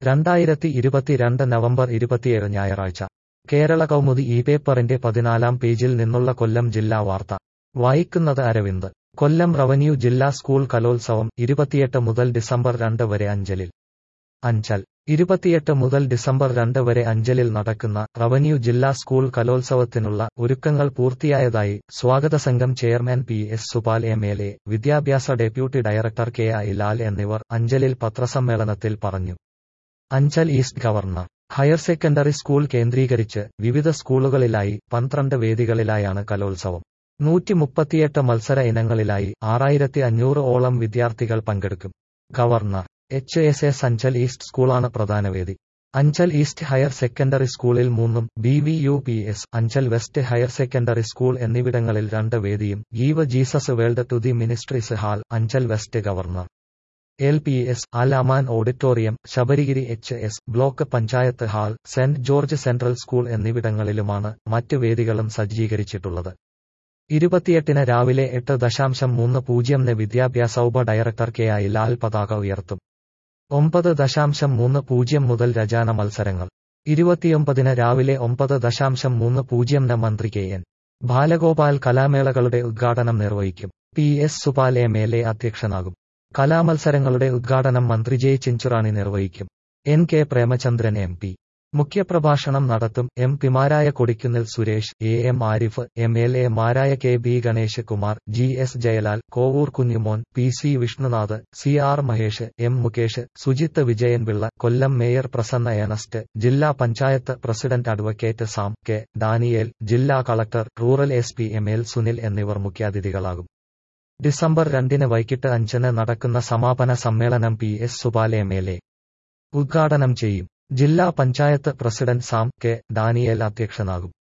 രണ്ടായിരത്തി ഇരുപത്തിരണ്ട് നവംബർ ഇരുപത്തിയേഴ് ഞായറാഴ്ച കേരള കൗമുദി ഈ പേപ്പറിന്റെ പതിനാലാം പേജിൽ നിന്നുള്ള കൊല്ലം ജില്ലാ വാർത്ത വായിക്കുന്നത് അരവിന്ദ് കൊല്ലം റവന്യൂ ജില്ലാ സ്കൂൾ കലോത്സവം ഇരുപത്തിയെട്ട് മുതൽ ഡിസംബർ രണ്ട് വരെ അഞ്ചലിൽ അഞ്ചൽ ഇരുപത്തിയെട്ട് മുതൽ ഡിസംബർ രണ്ട് വരെ അഞ്ചലിൽ നടക്കുന്ന റവന്യൂ ജില്ലാ സ്കൂൾ കലോത്സവത്തിനുള്ള ഒരുക്കങ്ങൾ പൂർത്തിയായതായി സ്വാഗത സംഘം chairman P S Supal M L A വിദ്യാഭ്യാസ deputy director K I Lal എന്നിവർ അഞ്ചലിൽ പത്രസമ്മേളനത്തിൽ പറഞ്ഞു Anchal east government higher secondary school കേന്ദ്രീകരിച്ച് വിവിധ സ്കൂളുകളിലായി പന്ത്രണ്ട് വേദികളിലായാണ് കലോത്സവം നൂറ്റി മുപ്പത്തിയെട്ട് മത്സര ഇനങ്ങളിലായി ആറായിരത്തി അഞ്ഞൂറ് ഓളം വിദ്യാർത്ഥികൾ പങ്കെടുക്കും government H S S Anchal east സ്കൂളാണ് പ്രധാന വേദി അഞ്ചൽ ഈസ്റ്റ് ഹയർ സെക്കൻഡറി സ്കൂളിൽ മൂന്നും B V U P S Anchal west higher secondary school എന്നിവിടങ്ങളിൽ രണ്ട് വേദിയും give Jesus world to the ministries hall Anchal west government L P S Al Aman auditorium Sabarigiri H S block panchayat hall Saint George central school എന്നിവിടങ്ങളിലുമാണ് മറ്റ് വേദികളും സജ്ജീകരിച്ചിട്ടുള്ളത് ഇരുപത്തിയെട്ടിന് രാവിലെ എട്ട് ദശാംശം മൂന്ന് പൂജ്യംന് വിദ്യാഭ്യാസ ഉപ ഡയറക്ടർ കെ ഐ ലാൽ പതാക ഉയർത്തും ഒമ്പത് ദശാംശം മൂന്ന് പൂജ്യം മുതൽ രചാന മത്സരങ്ങൾ ഇരുപത്തിയൊമ്പതിന് രാവിലെ ഒമ്പത് ദശാംശം മൂന്ന് പൂജ്യംന് മന്ത്രി കെ എൻ ബാലഗോപാൽ കലാമേളകളുടെ ഉദ്ഘാടനം നിർവഹിക്കും P S Supal M L A അധ്യക്ഷനാകും കലാമത്സരങ്ങളുടെ ഉദ്ഘാടനം മന്ത്രി ജെ ചിഞ്ചുറാണി നിർവഹിക്കും N K Premachandran M P മുഖ്യപ്രഭാഷണം നടത്തും എം പിമാരായ Kodikunnil Suresh A M Arif M L A മാരായ K B Ganesh Kumar G S Jayalal Kovoor Kunjumon P C Vishnunath C R Mahesh M Mukesh Sujith Vijayanpillai Kollam mayor Prasanna Ernest ജില്ലാ panchayat president advocate Sam K Daniel ജില്ലാ collector rural S P M L Sunil എന്നിവർ മുഖ്യാതിഥികളാകും ഡിസംബർ രണ്ടിന് വൈകിട്ട് അഞ്ചിന് നടക്കുന്ന സമാപന സമ്മേളനം P S Supal M L A ഉദ്ഘാടനം ചെയ്യും ജില്ലാ പഞ്ചായത്ത് പ്രസിഡന്റ് സാം കെ ഡാനിയേൽ അധ്യക്ഷനാകും